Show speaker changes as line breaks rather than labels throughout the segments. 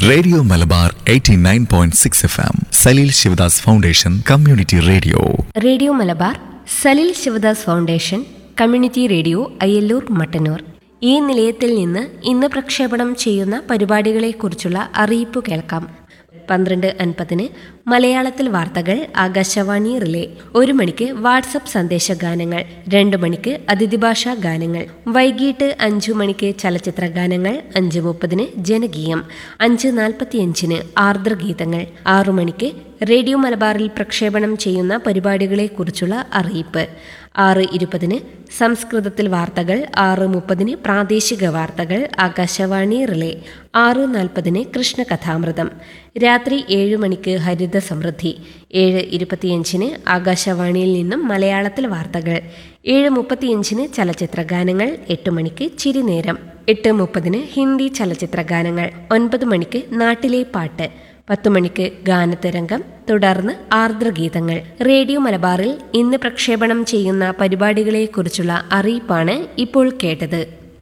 radio Malabar 89.6 F M Saleel Sivadas foundation community radio
radio Malabar Salil Sivadas foundation community radio Ayyalloor Mattannur ഈ നിലയത്തിൽ നിന്ന് ഇന്ന് പ്രക്ഷേപണം ചെയ്യുന്ന പരിപാടികളെക്കുറിച്ചുള്ള അറിയിപ്പ് കേൾക്കാം പന്ത്രണ്ട് അൻപതിന് മലയാളത്തിൽ വാർത്തകൾ ആകാശവാണി റിലേ ഒരു മണിക്ക് വാട്സപ്പ് സന്ദേശ ഗാനങ്ങൾ രണ്ട് മണിക്ക് അതിഥിഭാഷാ ഗാനങ്ങൾ വൈകിട്ട് അഞ്ചു മണിക്ക് ചലച്ചിത്ര ഗാനങ്ങൾ അഞ്ച് മുപ്പതിന് ജനകീയം അഞ്ച് നാൽപ്പത്തിയഞ്ചിന് ആർദ്രഗീതങ്ങൾ ആറു മണിക്ക് റേഡിയോ മലബാറിൽ പ്രക്ഷേപണം ചെയ്യുന്ന പരിപാടികളെക്കുറിച്ചുള്ള അറിയിപ്പ് ആറ് ഇരുപതിന് സംസ്കൃതത്തിൽ വാർത്തകൾ ആറ് മുപ്പതിന് പ്രാദേശിക വാർത്തകൾ ആകാശവാണി റിലേ ആറ് നാൽപ്പതിന് കൃഷ്ണകഥാമൃതം രാത്രി ഏഴ് മണിക്ക് ഹരിത സമൃദ്ധി ഏഴ് ഇരുപത്തിയഞ്ചിന് ആകാശവാണിയിൽ നിന്നും മലയാളത്തിൽ വാർത്തകൾ ഏഴ് മുപ്പത്തിയഞ്ചിന് ചലച്ചിത്ര ഗാനങ്ങൾ എട്ട് മണിക്ക് ചിരിനേരം എട്ട് മുപ്പതിന് ഹിന്ദി ചലച്ചിത്ര ഗാനങ്ങൾ ഒൻപത് മണിക്ക് നാട്ടിലെ പാട്ട് പത്തു മണിക്ക് ഗാനതരംഗം തുടർന്ന് ആർദ്രഗീതങ്ങൾ റേഡിയോ മലബാറിൽ ഇന്ന് പ്രക്ഷേപണം ചെയ്യുന്ന പരിപാടികളെക്കുറിച്ചുള്ള അറിയിപ്പാണ് ഇപ്പോൾ കേട്ടത്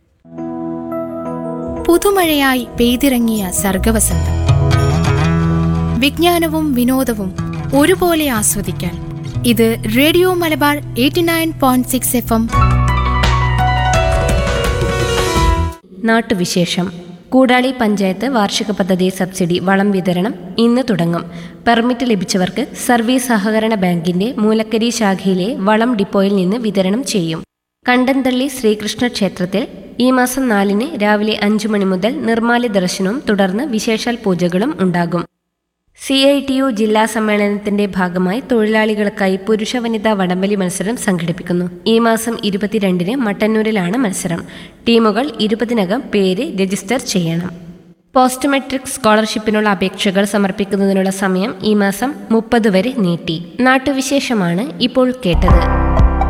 പുതുമഴയായി പെയ്തിറങ്ങിയ സർഗവസന്തം വിജ്ഞാനവും വിനോദവും ഒരുപോലെ ആസ്വദിക്കാൻ ഇത് radio Malabar eighty nine point six F M
നാട്ടുവിശേഷം കൂടാളി പഞ്ചായത്ത് വാർഷിക പദ്ധതി സബ്സിഡി വളം വിതരണം ഇന്ന് തുടങ്ങും പെർമിറ്റ് ലഭിച്ചവർക്ക് സർവീസ് സഹകരണ ബാങ്കിന്റെ മൂലക്കരി ശാഖയിലെ വളം ഡിപ്പോയിൽ നിന്ന് വിതരണം ചെയ്യും കണ്ടന്തള്ളി ശ്രീകൃഷ്ണ ക്ഷേത്രത്തിൽ ഈ മാസം നാലിന് രാവിലെ അഞ്ചു മണി മുതൽ നിർമ്മാല്യ ദർശനവും തുടർന്ന് വിശേഷാൽ പൂജകളും ഉണ്ടാകും സി ഐ ടി യു ജില്ലാ സമ്മേളനത്തിന്റെ ഭാഗമായി തൊഴിലാളികൾക്കായി പുരുഷ വനിതാ വടംവലി മത്സരം സംഘടിപ്പിക്കുന്നു ഈ മാസം ഇരുപത്തിരണ്ടിന് മട്ടന്നൂരിലാണ് മത്സരം ടീമുകൾ ഇരുപതിനകം പേര് രജിസ്റ്റർ ചെയ്യണം പോസ്റ്റ് മെട്രിക് സ്കോളർഷിപ്പിനുള്ള അപേക്ഷകൾ സമർപ്പിക്കുന്നതിനുള്ള സമയം ഈ മാസം മുപ്പത് വരെ നീട്ടി നാട്ടുവിശേഷമാണ് ഇപ്പോൾ കേട്ടത്